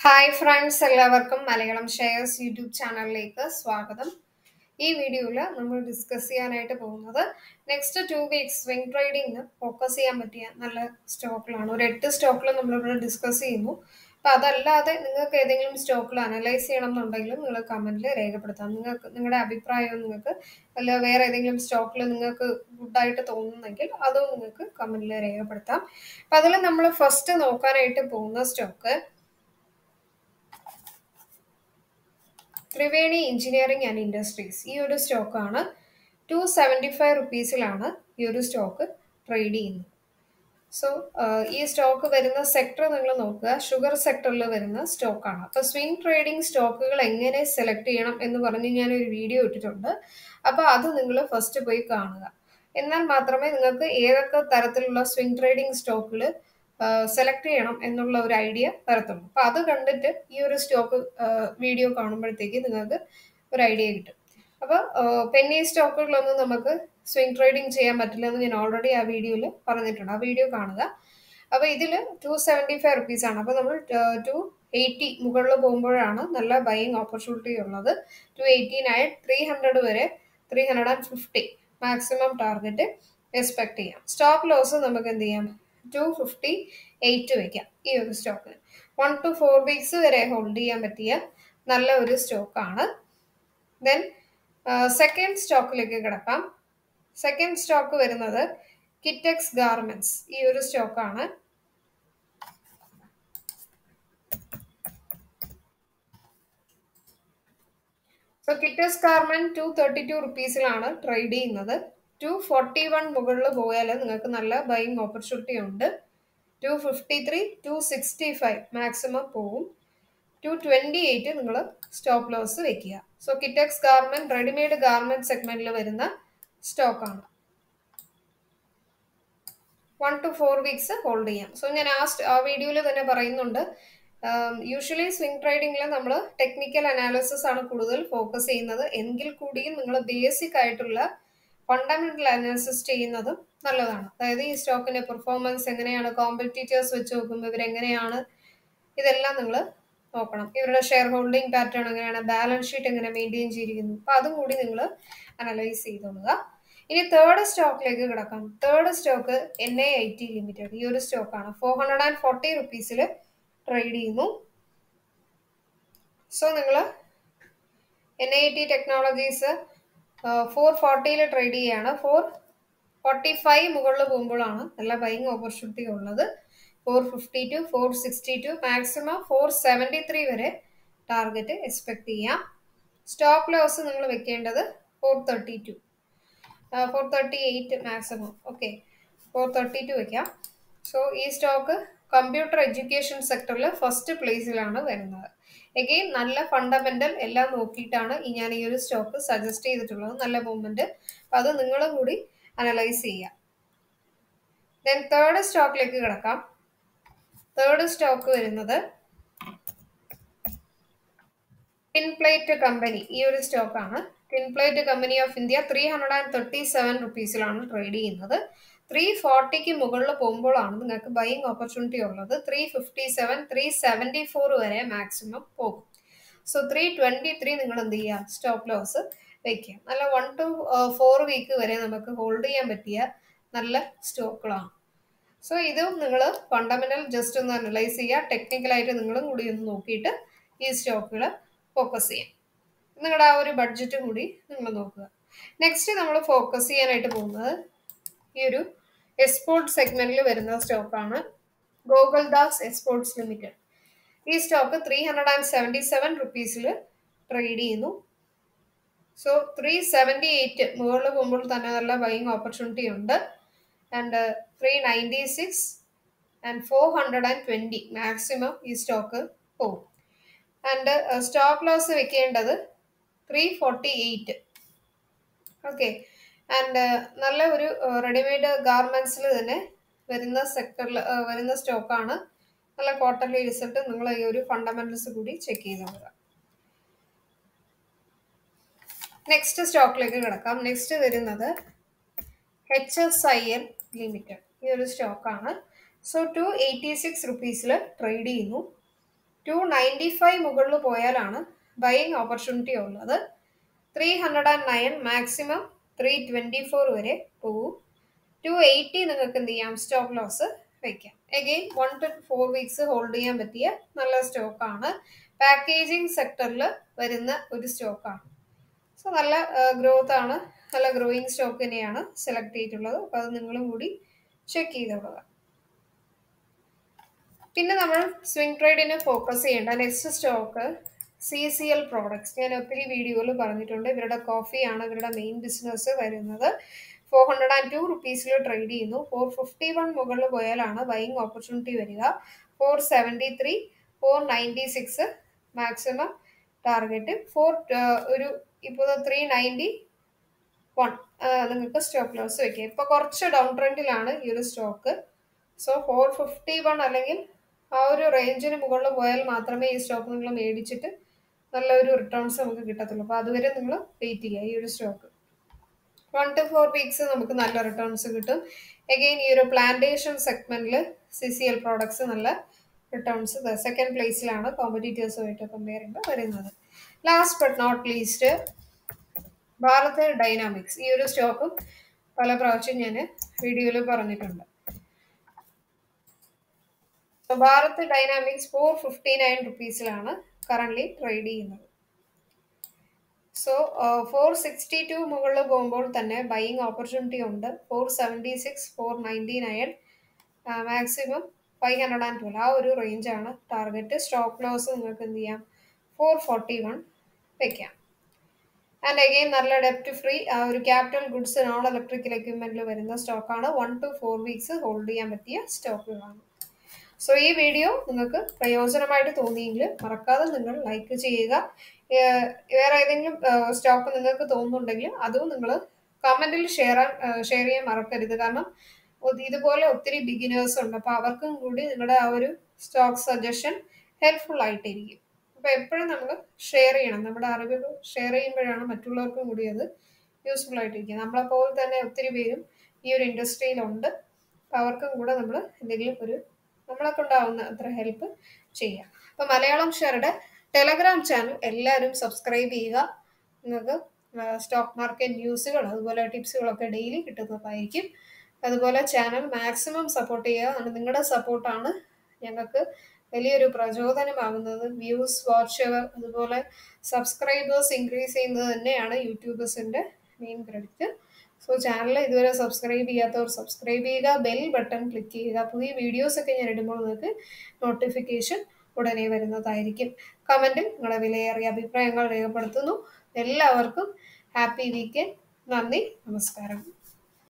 hi friends എല്ലാവർക്കും Malayalam shares YouTube ചാനലിലേക്ക് സ്വാഗതം ഈ വീഡിയോയിൽ നമ്മൾ ഡിസ്കസ് ചെയ്യാനായിട്ട് പോകുന്നത് next two weeks swing trading focus ചെയ്യാൻ പറ്റിയ നല്ല സ്റ്റോക്കിലാണ് ഒരു എട്ട് സ്റ്റോക്കിൽ നമ്മളിവിടെ ഡിസ്കസ് ചെയ്യുന്നു അപ്പം അതല്ലാതെ നിങ്ങൾക്ക് ഏതെങ്കിലും സ്റ്റോക്കിൽ അനലൈസ് ചെയ്യണം എന്നുണ്ടെങ്കിലും നിങ്ങൾ കമൻറ്റിൽ രേഖപ്പെടുത്താം നിങ്ങൾക്ക് നിങ്ങളുടെ അഭിപ്രായം നിങ്ങൾക്ക് അല്ല വേറെ ഏതെങ്കിലും സ്റ്റോക്കിൽ നിങ്ങൾക്ക് ഗുഡായിട്ട് തോന്നുന്നെങ്കിൽ അതും നിങ്ങൾക്ക് കമൻറ്റിൽ രേഖപ്പെടുത്താം അപ്പം അതിൽ നമ്മൾ ഫസ്റ്റ് നോക്കാനായിട്ട് പോകുന്ന stock Triveni engineering and industries ഈ ഒരു സ്റ്റോക്കാണ് ടു സെവൻറ്റി ഫൈവ് റുപ്പീസിലാണ് ഈ ഒരു സ്റ്റോക്ക് ട്രേഡ് ചെയ്യുന്നത് സോ ഈ സ്റ്റോക്ക് വരുന്ന സെക്ടർ നിങ്ങൾ നോക്കുക ഷുഗർ സെക്ടറിൽ വരുന്ന സ്റ്റോക്കാണ് അപ്പോൾ സ്വിംഗ് ട്രേഡിംഗ് സ്റ്റോക്കുകൾ എങ്ങനെ സെലക്ട് ചെയ്യണം എന്ന് പറഞ്ഞ് ഞാനൊരു വീഡിയോ ഇട്ടിട്ടുണ്ട് അപ്പോൾ അത് നിങ്ങൾ ഫസ്റ്റ് പോയി കാണുക എന്നാൽ മാത്രമേ നിങ്ങൾക്ക് ഏതൊക്കെ തരത്തിലുള്ള സ്വിംഗ് ട്രേഡിംഗ് സ്റ്റോക്കുകൾ സെലക്ട് ചെയ്യണം എന്നുള്ള ഒരു ഐഡിയ വരത്തുള്ളൂ അപ്പോൾ അത് കണ്ടിട്ട് ഈ ഒരു സ്റ്റോക്ക് വീഡിയോ കാണുമ്പോഴത്തേക്ക് നിങ്ങൾക്ക് ഒരു ഐഡിയ കിട്ടും അപ്പോൾ പെന്നി സ്റ്റോക്കുകളൊന്നും നമുക്ക് സ്വിംഗ് ട്രേഡിംഗ് ചെയ്യാൻ പറ്റില്ല എന്ന് ഞാൻ ഓൾറെഡി ആ വീഡിയോയിൽ പറഞ്ഞിട്ടുണ്ട് ആ വീഡിയോ കാണുക അപ്പോൾ ഇതിൽ ടു സെവൻറ്റി ഫൈവ് റുപ്പീസ് ആണ് അപ്പോൾ നമ്മൾ ടു എയ്റ്റി മുകളിൽ പോകുമ്പോഴാണ് നല്ല ബൈയിങ് ഓപ്പർച്യൂണിറ്റി ഉള്ളത് two eighty nine three hundred വരെ three hundred and fifty maximum target expect ചെയ്യാം സ്റ്റോപ്പ് ലോസ് നമുക്ക് എന്ത് ചെയ്യാം ടു ഫിഫ്റ്റി എയ്റ്റ് വയ്ക്കാം ഈ ഒരു സ്റ്റോക്കിന് വൺ ടു ഫോർ വീക്സ് വരെ ഹോൾഡ് ചെയ്യാൻ പറ്റിയ നല്ല ഒരു സ്റ്റോക്കാണ് ദെൻ സെക്കൻഡ് സ്റ്റോക്കിലേക്ക് കിടക്കാം സെക്കൻഡ് സ്റ്റോക്ക് വരുന്നത് കിറ്റക്സ് ഗാർമെന്റ്സ് ഈ ഒരു സ്റ്റോക്കാണ് so Kitex garment two thirty two റുപ്പീസിലാണ് ട്രേഡ് ചെയ്യുന്നത് ടു ഫോർട്ടി വൺ മുകളിൽ പോയാൽ നിങ്ങൾക്ക് നല്ല ബൈങ് ഓപ്പർച്യൂണിറ്റി ഉണ്ട് two fifty three two sixty five maximum പോവും ടു ട്വൻറ്റി എയ്റ്റ് നിങ്ങൾ സ്റ്റോപ്പ് ലോസ് വെക്കുക so Kitex garment readymade garment സെഗ്മെന്റിൽ വരുന്ന സ്റ്റോക്കാണ് one two four weeks hold ചെയ്യാം സോ ഞാൻ ആ ആ വീഡിയോയിൽ തന്നെ പറയുന്നുണ്ട് യൂഷ്വലി സ്വിംഗ് ട്രേഡിങ്ങിൽ നമ്മൾ ടെക്നിക്കൽ അനാലിസിസ് ആണ് കൂടുതൽ ഫോക്കസ് ചെയ്യുന്നത് എങ്കിൽ കൂടിയും നിങ്ങൾ ബേസിക് ആയിട്ടുള്ള ഫണ്ടമെന്റൽ അനാലിസിസ് ചെയ്യുന്നതും നല്ലതാണ് അതായത് ഈ സ്റ്റോക്കിന്റെ പെർഫോമൻസ് എങ്ങനെയാണ് കോമ്പറ്റീറ്റേഴ്സ് വെച്ച് നോക്കുമ്പോൾ ഇവരെങ്ങനെയാണ് ഇതെല്ലാം നിങ്ങൾ നോക്കണം ഇവരുടെ ഷെയർ ഹോൾഡിംഗ് പാറ്റേൺ എങ്ങനെയാണ് ബാലൻസ് ഷീറ്റ് എങ്ങനെ മെയിൻറ്റെയിൻ ചെയ്തിരിക്കുന്നു അപ്പം അതും കൂടി നിങ്ങൾ അനലൈസ് ചെയ്തോളുക ഇനി തേർഡ് സ്റ്റോക്കിലേക്ക് കിടക്കാം third stock N I I T limited ഈ ഒരു സ്റ്റോക്കാണ് ഫോർ ഹൺഡ്രഡ് ആൻഡ് ഫോർട്ടി റുപ്പീസിൽ ട്രേഡ് ചെയ്യുന്നു സോ നിങ്ങൾ N I T technologies four ഫോർട്ടിയിൽ ട്രേഡ് ചെയ്യുകയാണ് ഫോർ ഫോർട്ടി ഫൈവ് മുകളിൽ പോകുമ്പോഴാണ് നല്ല ബൈങ് ഓപ്പർച്യൂണിറ്റി ഉള്ളത് four fifty two four sixty two maximum four seventy three വരെ ടാർഗറ്റ് എക്സ്പെക്ട് ചെയ്യാം സ്റ്റോപ്പ് ലോസ് നിങ്ങൾ വെക്കേണ്ടത് four thirty two four thirty eight maximum okay four thirty two വെക്കാം സോ ഈ സ്റ്റോക്ക് കമ്പ്യൂട്ടർ എഡ്യൂക്കേഷൻ സെക്ടറിൽ first പ്ലേസിലാണ് വരുന്നത് എഗെയിൻ നല്ല ഫണ്ടമെന്റൽ എല്ലാം നോക്കിയിട്ടാണ് ഈ ഞാൻ ഈ ഒരു സ്റ്റോക്ക് സജസ്റ്റ് ചെയ്തിട്ടുള്ളത് നല്ല മൂവ്മെന്റ് അപ്പം അത് നിങ്ങളും കൂടി അനലൈസ് ചെയ്യുക ദെൻ തേർഡ് സ്റ്റോക്കിലേക്ക് കിടക്കാം തേർഡ് സ്റ്റോക്ക് വരുന്നത് ടിൻപ്ലേറ്റ് കമ്പനി ഈ ഒരു സ്റ്റോക്കാണ് tinplate company of India three hundred and thirty seven റുപ്പീസിലാണ് ട്രേഡ് ചെയ്യുന്നത് ത്രീ ഫോർട്ടിക്ക് മുകളിൽ പോകുമ്പോഴാണ് നിങ്ങൾക്ക് ബൈയിങ് ഓപ്പർച്യൂണിറ്റി ഉള്ളത് three fifty seven three seventy four വരെ മാക്സിമം പോകും സോ ത്രീ ട്വൻറ്റി ത്രീ നിങ്ങൾ എന്ത് ചെയ്യുക സ്റ്റോപ്പ് ലോസ് വെക്കുക നല്ല വൺ ടു ഫോർ വീക്ക് വരെ നമുക്ക് ഹോൾഡ് ചെയ്യാൻ പറ്റിയ നല്ല സ്റ്റോക്കുകളാണ് സോ ഇതും നിങ്ങൾ ഫണ്ടമെന്റൽ ജസ്റ്റ് ഒന്ന് അനലൈസ് ചെയ്യുക ടെക്നിക്കലായിട്ട് നിങ്ങളും കൂടി ഒന്ന് നോക്കിയിട്ട് ഈ സ്റ്റോക്കുകൾ ഫോക്കസ് ചെയ്യാം നിങ്ങളുടെ ആ ഒരു ബഡ്ജറ്റ് കൂടി നിങ്ങൾ നോക്കുക നെക്സ്റ്റ് നമ്മൾ ഫോക്കസ് ചെയ്യാനായിട്ട് പോകുന്നത് ഈ ഒരു എക്സ്പോർട്ട് സെഗ്മെന്റിൽ വരുന്ന സ്റ്റോക്കാണ് ഗോകുൽദാസ് എക്സ്പോർട്സ് ലിമിറ്റഡ് ഈ stock three hundred and seventy seven റുപ്പീസിൽ ട്രേഡ് ചെയ്യുന്നു സോ ത്രീ സെവൻറ്റി എയ്റ്റ് മുകളിൽ പോകുമ്പോൾ തന്നെ നല്ല ബൈങ് ഓപ്പർച്യൂണിറ്റി ഉണ്ട് and three ninety six and four hundred and twenty maximum ഈ സ്റ്റോക്ക് പോകും ആൻഡ് സ്റ്റോപ്പ് ലോസ് വെക്കേണ്ടത് three forty eight okay and നല്ല ഒരു റെഡിമെയ്ഡ് ഗാർമെൻസിൽ തന്നെ വരുന്ന സെക്ടറിൽ വരുന്ന സ്റ്റോക്കാണ് നല്ല ക്വാർട്ടർലി റിസൾട്ട് നിങ്ങൾ ഈ ഒരു ഫണ്ടമെന്റൽസ് കൂടി ചെക്ക് ചെയ്ത് നോക്കുക നെക്സ്റ്റ് സ്റ്റോക്കിലേക്ക് കിടക്കാം നെക്സ്റ്റ് വരുന്നത് H S I L limited ഈ ഒരു സ്റ്റോക്കാണ് സോ ടു എയ്റ്റി സിക്സ് റുപ്പീസിൽ ട്രേഡ് ചെയ്യുന്നു ടു നയൻറ്റി ഫൈവ് മുകളിൽ പോയാലാണ് ബൈയിങ് ഓപ്പർച്യൂണിറ്റി ഉള്ളത് three hundred and nine maximum three twenty four വരെ പോകും ടു എയ്റ്റി നിങ്ങൾക്ക് എന്ത് ചെയ്യാം സ്റ്റോപ്പ് ലോസ് വയ്ക്കാം again one two four weeks hold ചെയ്യാൻ പറ്റിയ നല്ല സ്റ്റോക്കാണ് പാക്കേജിങ് സെക്ടറിൽ വരുന്ന ഒരു സ്റ്റോക്കാണ് സോ നല്ല ഗ്രോത്ത് ആണ് നല്ല ഗ്രോയിങ് സ്റ്റോക്ക് തന്നെയാണ് സെലക്ട് ചെയ്തിട്ടുള്ളത് അപ്പോൾ അത് നിങ്ങളും കൂടി ചെക്ക് ചെയ്തോളുക പിന്നെ നമ്മൾ സ്വിംഗ് ട്രേഡിന് ഫോക്കസ് ചെയ്യേണ്ട next stock C C L products ഞാൻ ഒത്തിരി വീഡിയോയിൽ പറഞ്ഞിട്ടുണ്ട് ഇവരുടെ കോഫിയാണ് ഇവരുടെ മെയിൻ ബിസിനസ് വരുന്നത് ഫോർ ഹൺഡ്രഡ് ആൻഡ് ടു റുപ്പീസിൽ ട്രേഡ് ചെയ്യുന്നു ഫോർ ഫിഫ്റ്റി വൺ മുകളിൽ പോയാലാണ് ബൈയിങ് ഓപ്പർച്യൂണിറ്റി വരിക four seventy three four ninety six maximum target four ഒരു ഇപ്പോൾ ത്രീ നയൻറ്റി വൺ നിങ്ങൾക്ക് സ്റ്റോപ്പ് ലോസ് വെക്കാം ഇപ്പോൾ കുറച്ച് ഡൗൺ ട്രെൻഡിലാണ് ഈ ഒരു stock so four fifty one അല്ലെങ്കിൽ ആ ഒരു റേഞ്ചിന് മുകളിൽ പോയാൽ മാത്രമേ ഈ സ്റ്റോക്ക് നിങ്ങൾ മേടിച്ചിട്ട് നല്ലൊരു റിട്ടേൺസ് നമുക്ക് കിട്ടത്തുള്ളൂ അപ്പോൾ അതുവരെ നിങ്ങൾ വെയിറ്റ് ചെയ്യുക ഈ ഒരു stock one two four weeks നമുക്ക് നല്ല റിട്ടേൺസ് കിട്ടും എഗെയിൻ ഈ ഒരു പ്ലാന്റേഷൻ സെഗ്മെന്റിൽ സി സി എൽ പ്രോഡക്ട്സ് നല്ല റിട്ടേൺസ് സെക്കൻഡ് പ്ലേസിലാണ് കോമ്പറ്റീറ്റേഴ്സുമായിട്ട് കമ്പയർ ചെയ്യുമ്പോൾ വരുന്നത് last but not least Bharat dynamics ഈ ഒരു സ്റ്റോക്കും പല പ്രാവശ്യം ഞാൻ വീഡിയോയിൽ പറഞ്ഞിട്ടുണ്ട് Bharat dynamics four fifty nine റുപ്പീസിലാണ് കറന്റ് ട്രേഡ് ചെയ്യുന്നത് സോ ഫോർ സിക്സ്റ്റി ടു മുകളിൽ പോകുമ്പോൾ തന്നെ ബൈയിങ് ഓപ്പർച്യൂണിറ്റി ഉണ്ട് four seventy six four ninety nine maximum five hundred and twelve ആ ഒരു റേഞ്ചാണ് ടാർഗറ്റ് സ്റ്റോപ്പ് ലോസ് നിങ്ങൾക്ക് എന്ത് ചെയ്യാം ഫോർ ഫോർട്ടി വൺ വെക്കാം ആൻഡ് അഗെയിൻ നല്ല ഡെപ്റ്റ് ഫ്രീ ആ ഒരു ക്യാപിറ്റൽ ഗുഡ്സ് നോൺ ഇലക്ട്രിക്കൽ എക്യുപ്മെന്റിൽ വരുന്ന സ്റ്റോക്കാണ് one two four weeks hold ചെയ്യാൻ പറ്റിയ സ്റ്റോക്കുകളാണ് സോ ഈ വീഡിയോ നിങ്ങൾക്ക് പ്രയോജനമായിട്ട് തോന്നിയെങ്കിൽ മറക്കാതെ നിങ്ങൾ ലൈക്ക് ചെയ്യുക വേറെ ഏതെങ്കിലും സ്റ്റോക്ക് നിങ്ങൾക്ക് തോന്നുന്നുണ്ടെങ്കിൽ അതും നിങ്ങൾ കമൻറ്റിൽ ഷെയർ ഷെയർ ചെയ്യാൻ മറക്കരുത് കാരണം ഇതുപോലെ ഒത്തിരി ബിഗിനേഴ്സ് ഉണ്ട് അപ്പോൾ അവർക്കും കൂടി നിങ്ങളുടെ ആ ഒരു സ്റ്റോക്ക് സജഷൻ ഹെൽപ്ഫുൾ ആയിട്ടിരിക്കും അപ്പോൾ എപ്പോഴും നമ്മൾ ഷെയർ ചെയ്യണം നമ്മുടെ അറിവുകൾ ഷെയർ ചെയ്യുമ്പോഴാണ് മറ്റുള്ളവർക്കും കൂടി അത് യൂസ്ഫുൾ ആയിട്ടിരിക്കുക നമ്മളെപ്പോലെ തന്നെ ഒത്തിരി പേരും ഈ ഒരു ഇൻഡസ്ട്രിയിലുണ്ട് അപ്പോൾ അവർക്കും കൂടെ നമ്മൾ എന്തെങ്കിലും ഒരു നമ്മളെ കൊണ്ടാവുന്ന അത്ര ഹെൽപ്പ് ചെയ്യാം അപ്പോൾ മലയാളം ഷെയറുടെ ടെലഗ്രാം ചാനൽ എല്ലാവരും സബ്സ്ക്രൈബ് ചെയ്യുക നിങ്ങൾക്ക് സ്റ്റോക്ക് മാർക്കറ്റ് ന്യൂസുകൾ അതുപോലെ ടിപ്സുകളൊക്കെ ഡെയിലി കിട്ടുന്നതായിരിക്കും അതുപോലെ ചാനൽ മാക്സിമം സപ്പോർട്ട് ചെയ്യുക നിങ്ങളുടെ സപ്പോർട്ടാണ് ഞങ്ങൾക്ക് വലിയൊരു പ്രചോദനമാകുന്നത് വ്യൂസ് വാച്ച് അവർ അതുപോലെ സബ്സ്ക്രൈബേഴ്സ് ഇൻക്രീസ് ചെയ്യുന്നത് തന്നെയാണ് യൂട്യൂബേഴ്സിൻ്റെ മെയിൻ ക്രെഡിറ്റ് സോ ചാനൽ ഇതുവരെ സബ്സ്ക്രൈബ് ചെയ്യാത്തവർ സബ്സ്ക്രൈബ് ചെയ്യുക ബെൽ ബട്ടൺ ക്ലിക്ക് ചെയ്യുക പുതിയ വീഡിയോസ് ഒക്കെ ഞാൻ ഇടുമ്പോൾ നിങ്ങൾക്ക് നോട്ടിഫിക്കേഷൻ ഉടനെ വരുന്നതായിരിക്കും കമൻറ്റിൽ നിങ്ങളുടെ വിലയേറിയ അഭിപ്രായങ്ങൾ രേഖപ്പെടുത്തുന്നു എല്ലാവർക്കും ഹാപ്പി വീക്കെൻഡ് നന്ദി നമസ്കാരം